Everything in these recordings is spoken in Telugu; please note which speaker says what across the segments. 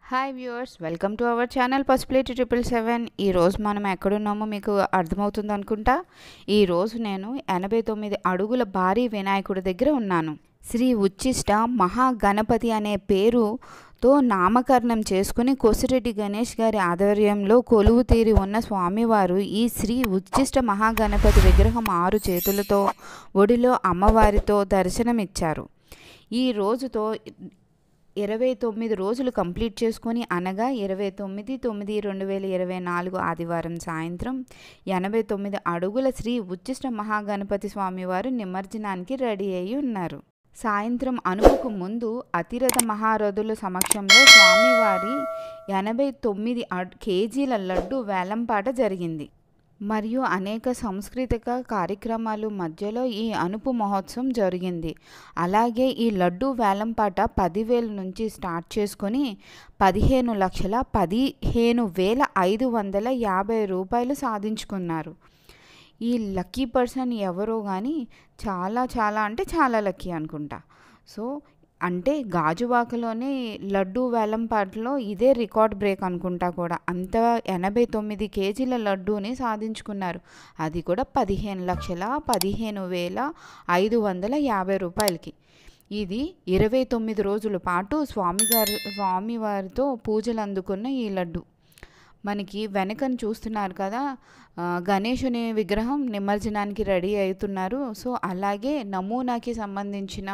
Speaker 1: hi viewers welcome to our channel Pasupuleti triple seven ఈరోజు మనం ఎక్కడున్నామో మీకు అర్థమవుతుంది అనుకుంటా ఈరోజు నేను ఎనభై తొమ్మిది అడుగుల భారీ వినాయకుడి దగ్గర ఉన్నాను శ్రీ ఉచ్చిష్ట మహాగణపతి అనే పేరుతో నామకరణం చేసుకుని కొసిరెడ్డి గణేష్ గారి ఆధ్వర్యంలో కొలువు తీరి ఉన్న స్వామివారు ఈ శ్రీ ఉచ్చిష్ట మహాగణపతి విగ్రహం ఆరు చేతులతో ఒడిలో అమ్మవారితో దర్శనమిచ్చారు ఈ రోజుతో ఇరవై తొమ్మిది రోజులు కంప్లీట్ చేసుకొని అనగా ఇరవై తొమ్మిది తొమ్మిది రెండు వేల ఇరవై నాలుగు ఆదివారం సాయంత్రం ఎనభై తొమ్మిది అడుగుల శ్రీ ఉచ్చిష్ట మహాగణపతి స్వామివారు నిమజ్జనానికి రెడీ అయి ఉన్నారు సాయంత్రం అనుపుకు ముందు అతిరథ మహారథుల సమక్షంలో స్వామివారి ఎనభై తొమ్మిది కేజీల లడ్డు వేలంపాట జరిగింది మరియు అనేక సాంస్కృతిక కార్యక్రమాలు మధ్యలో ఈ అనుపు మహోత్సవం జరిగింది అలాగే ఈ లడ్డు వేలంపాట పదివేల నుంచి స్టార్ట్ చేసుకొని పదిహేను లక్షల పదిహేను వేల ఐదు వందల యాభై రూపాయలు సాధించుకున్నారు ఈ లక్కీ పర్సన్ ఎవరో కానీ చాలా చాలా అంటే చాలా లక్కీ అనుకుంటా సో అంటే గాజువాకలోనే లడ్డు వేలంపాటలో ఇదే రికార్డ్ బ్రేక్ అనుకుంటా కూడా అంత ఎనభై తొమ్మిది కేజీల లడ్డూని సాధించుకున్నారు అది కూడా పదిహేను లక్షల పదిహేను వేల ఐదు వందల యాభై రూపాయలకి ఇది ఇరవై తొమ్మిది రోజుల పాటు స్వామిగారి స్వామివారితో పూజలు అందుకున్న ఈ లడ్డు మనకి వెనకను చూస్తున్నారు కదా గణేషుని విగ్రహం నిమజ్జనానికి రెడీ అవుతున్నారు సో అలాగే నమూనాకి సంబంధించిన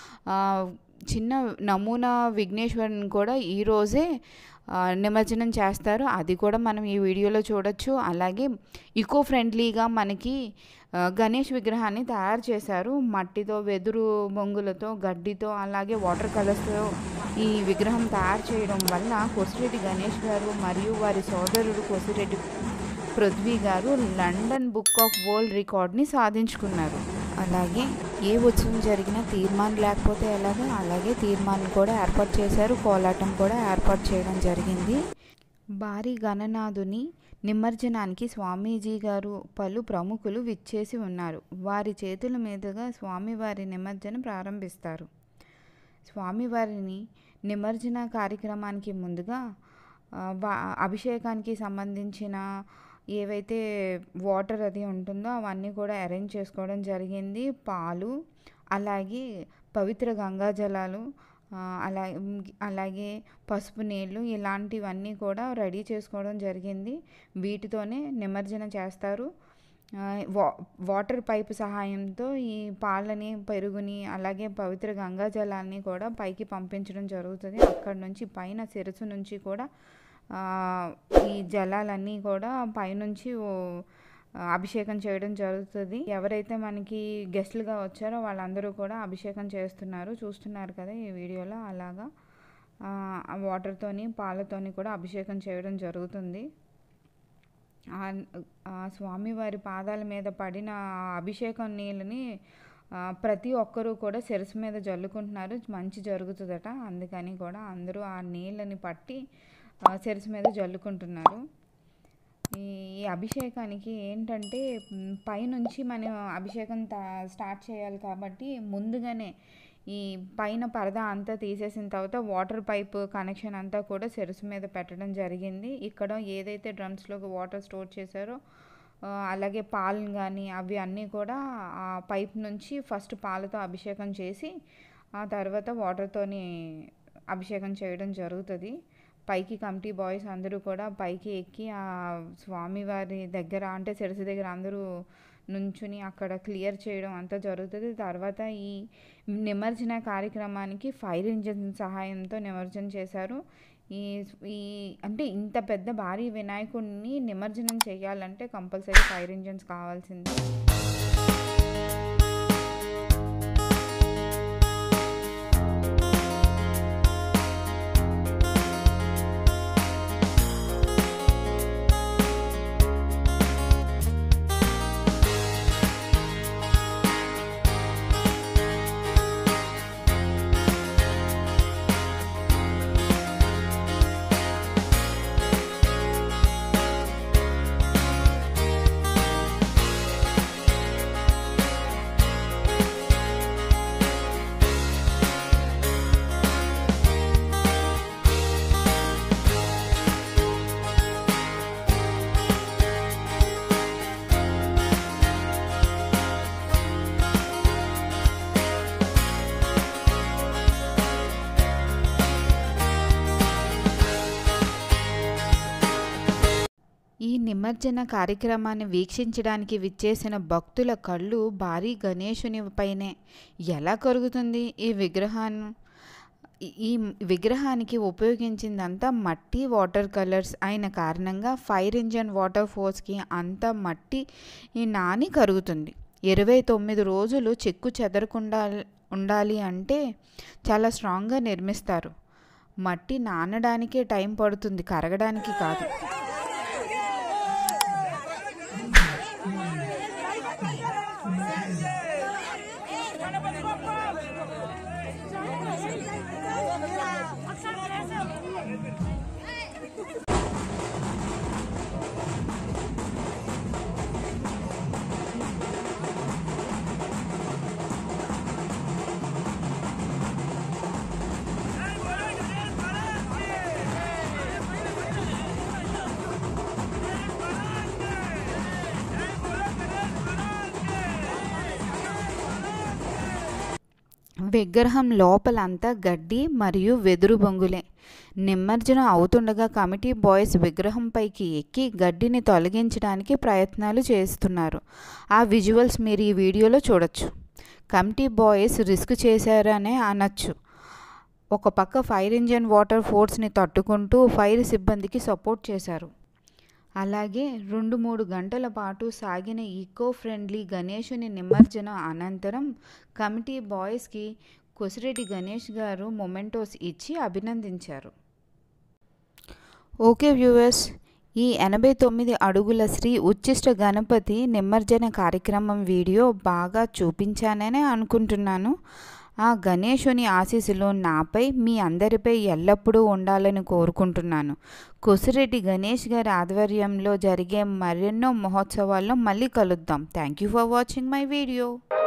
Speaker 1: చిన్న నమూనా విఘ్నేశ్వరుని కూడా ఈరోజే నిమజ్జనం చేస్తారు అది కూడా మనం ఈ వీడియోలో చూడొచ్చు అలాగే ఈకో ఫ్రెండ్లీగా మనకి గణేష్ విగ్రహాన్ని తయారు చేశారు మట్టితో వెదురు బొంగులతో గడ్డితో అలాగే వాటర్ కలర్స్తో ఈ విగ్రహం తయారు చేయడం వల్ల కొసిరెడ్డి గణేష్ గారు మరియు వారి సోదరుడు కొసిరెడ్డి పృథ్వీ గారు లండన్ బుక్ ఆఫ్ వరల్డ్ రికార్డ్ని సాధించుకున్నారు అలాగే ఏ ఉత్సవం జరిగినా తీర్మానం లేకపోతే ఎలాగో అలాగే తీర్మానం కూడా ఏర్పాటు చేశారు కోలాటం కూడా ఏర్పాటు చేయడం జరిగింది భారీ గణనాథుని నిమజ్జనానికి స్వామీజీ గారు పలు ప్రముఖులు విచ్చేసి ఉన్నారు వారి చేతుల మీదుగా స్వామివారి నిమజ్జనం ప్రారంభిస్తారు స్వామివారిని నిమజ్జన కార్యక్రమానికి ముందుగా అభిషేకానికి సంబంధించిన ఏవైతే వాటర్ అది ఉంటుందో అవన్నీ కూడా అరేంజ్ చేసుకోవడం జరిగింది పాలు అలాగే పవిత్ర గంగా జలాలు అలా అలాగే పసుపు నీళ్ళు ఇలాంటివన్నీ కూడా రెడీ చేసుకోవడం జరిగింది వీటితోనే నిమజ్జన చేస్తారు వా వాటర్ పైప్ సహాయంతో ఈ పాలని పెరుగుని అలాగే పవిత్ర గంగా జలాన్ని కూడా పైకి పంపించడం జరుగుతుంది అక్కడ నుంచి పైన శిరస్సు నుంచి కూడా ఈ జలాలన్నీ కూడా పైనుంచి అభిషేకం చేయడం జరుగుతుంది ఎవరైతే మనకి గెస్టులుగా వచ్చారో వాళ్ళందరూ కూడా అభిషేకం చేస్తున్నారు చూస్తున్నారు కదా ఈ వీడియోలో అలాగా వాటర్తోని పాలతోని కూడా అభిషేకం చేయడం జరుగుతుంది ఆ స్వామివారి పాదాల మీద పడిన అభిషేకం నీళ్ళని ప్రతి ఒక్కరూ కూడా శిరస్సు మీద జల్లుకుంటున్నారు మంచి జరుగుతుందట అందుకని కూడా అందరూ ఆ నీళ్ళని పట్టి శిరస్సు మీద జల్లుకుంటున్నారు ఈ అభిషేకానికి ఏంటంటే పైనుంచి మనం అభిషేకం స్టార్ట్ చేయాలి కాబట్టి ముందుగానే ఈ పైన పరదా అంతా తీసేసిన తర్వాత వాటర్ పైప్ కనెక్షన్ అంతా కూడా శిరస్సు మీద పెట్టడం జరిగింది ఇక్కడ ఏదైతే డ్రమ్స్లోకి వాటర్ స్టోర్ చేశారో అలాగే పాలు కానీ అవి అన్నీ కూడా ఆ పైప్ నుంచి ఫస్ట్ పాలతో అభిషేకం చేసి ఆ తర్వాత వాటర్తోని అభిషేకం చేయడం జరుగుతుంది పైకి కమిటీ బాయ్స్ అందరూ కూడా పైకి ఎక్కి ఆ స్వామివారి దగ్గర అంటే శిరస్సు దగ్గర అందరూ నుంచుని అక్కడ క్లియర్ చేయడం అంతా జరుగుతుంది తర్వాత ఈ నిమజ్జన కార్యక్రమానికి ఫైర్ ఇంజిన్ సహాయంతో నిమజ్జనం చేశారు ఈ ఈ అంటే ఇంత పెద్ద భారీ వినాయకుడిని నిమజ్జనం చేయాలంటే కంపల్సరీ ఫైర్ ఇంజిన్స్ కావాల్సిందే ఈ నిమజ్జన కార్యక్రమాన్ని వీక్షించడానికి విచ్చేసిన భక్తుల కళ్ళు భారీ గణేశుని పైనే ఎలా కరుగుతుంది ఈ విగ్రహాన్ని ఈ విగ్రహానికి ఉపయోగించిందంతా మట్టి వాటర్ కలర్స్ అయిన కారణంగా ఫైర్ ఇంజన్ వాటర్ ఫోర్స్కి అంత మట్టి ఈ నాని కరుగుతుంది ఇరవై తొమ్మిది రోజులు చెక్కు చెదరకుండా ఉండాలి అంటే చాలా స్ట్రాంగ్గా నిర్మిస్తారు మట్టి నానడానికే టైం పడుతుంది కరగడానికి కాదు విగ్రహం లోపలంతా గడ్డి మరియు వెదురు బొంగులే నిమజ్జనం అవుతుండగా కమిటీ బాయ్స్ విగ్రహం పైకి ఎక్కి గడ్డిని తొలగించడానికి ప్రయత్నాలు చేస్తున్నారు ఆ విజువల్స్ మీరు ఈ వీడియోలో చూడొచ్చు కమిటీ బాయ్స్ రిస్క్ చేశారనే అనొచ్చు ఒక పక్క ఫైర్ ఇంజన్ వాటర్ ఫోర్స్ని తట్టుకుంటూ ఫైర్ సిబ్బందికి సపోర్ట్ చేశారు అలాగే రెండు మూడు గంటల పాటు సాగిన ఈకో ఫ్రెండ్లీ గణేషుని నిమజ్జనం అనంతరం కమిటీ బాయ్స్కి కొసిరెడ్డి గణేష్ గారు మొమెంటోస్ ఇచ్చి అభినందించారు ఓకే వ్యూవర్స్ ఈ ఎనభై తొమ్మిది అడుగుల శ్రీ ఉచ్చిష్ట గణపతి నిమజ్జన కార్యక్రమం వీడియో బాగా చూపించాననే అనుకుంటున్నాను ఆ గణేశుని ఆశీస్సులు నాపై మీ అందరిపై ఎల్లప్పుడూ ఉండాలని కోరుకుంటున్నాను కొసిరెడ్డి గణేష్ గారి ఆధ్వర్యంలో జరిగే మరెన్నో మహోత్సవాల్లో మళ్ళీ కలుద్దాం thank you for watching my video